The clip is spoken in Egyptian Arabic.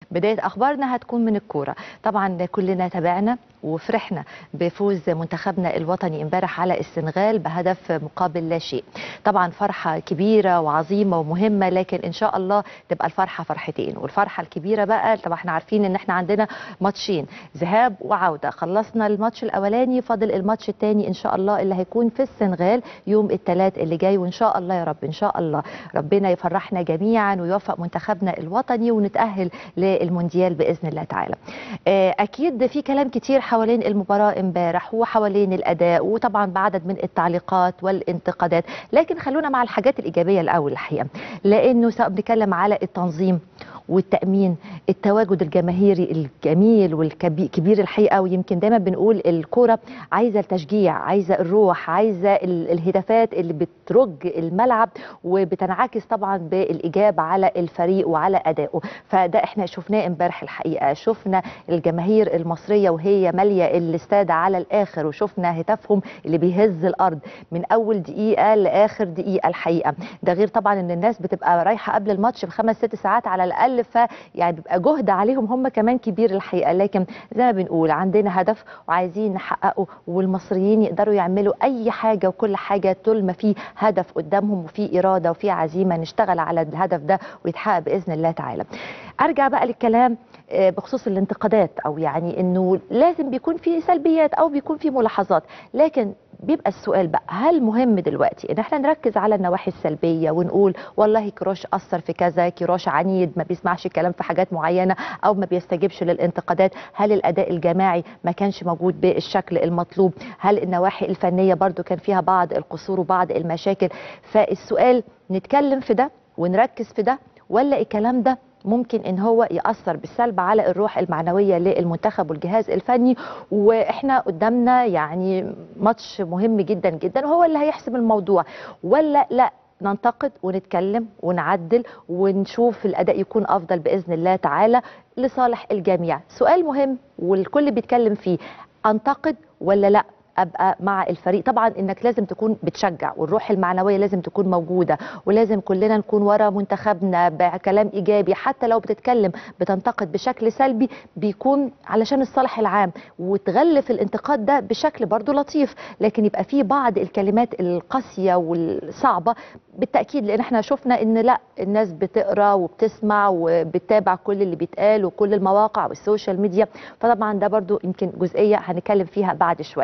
بدايه اخبارنا هتكون من الكوره طبعا كلنا تابعنا وفرحنا بفوز منتخبنا الوطني امبارح على السنغال بهدف مقابل لا شيء طبعا فرحه كبيره وعظيمه ومهمه لكن ان شاء الله تبقى الفرحه فرحتين والفرحه الكبيره بقى طبعا احنا عارفين ان احنا عندنا ماتشين ذهاب وعوده خلصنا الماتش الاولاني فاضل الماتش الثاني ان شاء الله اللي هيكون في السنغال يوم الثلاث اللي جاي وان شاء الله يا رب ان شاء الله ربنا يفرحنا جميعا ويوفق منتخبنا الوطني ونتاهل للمونديال باذن الله تعالى اكيد في كلام كتير حوالين المباراه امبارح وحوالين الاداء وطبعا بعدد من التعليقات والانتقادات لكن خلونا مع الحاجات الايجابيه الاول الحقيقه لانه سواء بنتكلم على التنظيم والتامين التواجد الجماهيري الجميل والكبير الحقيقه ويمكن دايما بنقول الكوره عايزه التشجيع عايزه الروح عايزه الهتافات اللي بترج الملعب وبتنعكس طبعا بالاجابه على الفريق وعلى ادائه فده احنا شفناه امبارح الحقيقه شفنا الجماهير المصريه وهي ماليه الاستاد على الاخر وشفنا هتافهم اللي بيهز الارض من اول دقيقه لاخر دقيقه الحقيقه ده غير طبعا ان الناس بتبقى رايحه قبل الماتش بخمس ست ساعات على الاقل فيعني بيبقى جهد عليهم هم كمان كبير الحقيقه لكن زي ما بنقول عندنا هدف وعايزين نحققه والمصريين يقدروا يعملوا اي حاجه وكل حاجه طول ما في هدف قدامهم وفي اراده وفي عزيمه نشتغل على الهدف ده ويتحقق باذن الله تعالى. ارجع بقى للكلام بخصوص الانتقادات او يعني انه لازم بيكون في سلبيات او بيكون في ملاحظات لكن بيبقى السؤال بقى هل مهم دلوقتي ان احنا نركز على النواحي السلبيه ونقول والله كيروش اثر في كذا كيروش عنيد ما بيسمعش كلام في حاجات معينه او ما بيستجيبش للانتقادات هل الاداء الجماعي ما كانش موجود بالشكل المطلوب هل النواحي الفنيه برضو كان فيها بعض القصور وبعض المشاكل فالسؤال نتكلم في ده ونركز في ده ولا الكلام ده ممكن ان هو ياثر بالسلب على الروح المعنويه للمنتخب والجهاز الفني واحنا قدامنا يعني ماتش مهم جدا جدا وهو اللي هيحسم الموضوع ولا لا ننتقد ونتكلم ونعدل ونشوف الاداء يكون افضل باذن الله تعالى لصالح الجميع سؤال مهم والكل بيتكلم فيه انتقد ولا لا ابقى مع الفريق طبعا انك لازم تكون بتشجع والروح المعنويه لازم تكون موجوده ولازم كلنا نكون ورا منتخبنا بكلام ايجابي حتى لو بتتكلم بتنتقد بشكل سلبي بيكون علشان الصالح العام وتغلف الانتقاد ده بشكل برضو لطيف لكن يبقى فيه بعض الكلمات القاسيه والصعبه بالتاكيد لان احنا شفنا ان لا الناس بتقرا وبتسمع وبتتابع كل اللي بيتقال وكل المواقع والسوشيال ميديا فطبعا ده برضو يمكن جزئيه هنتكلم فيها بعد شويه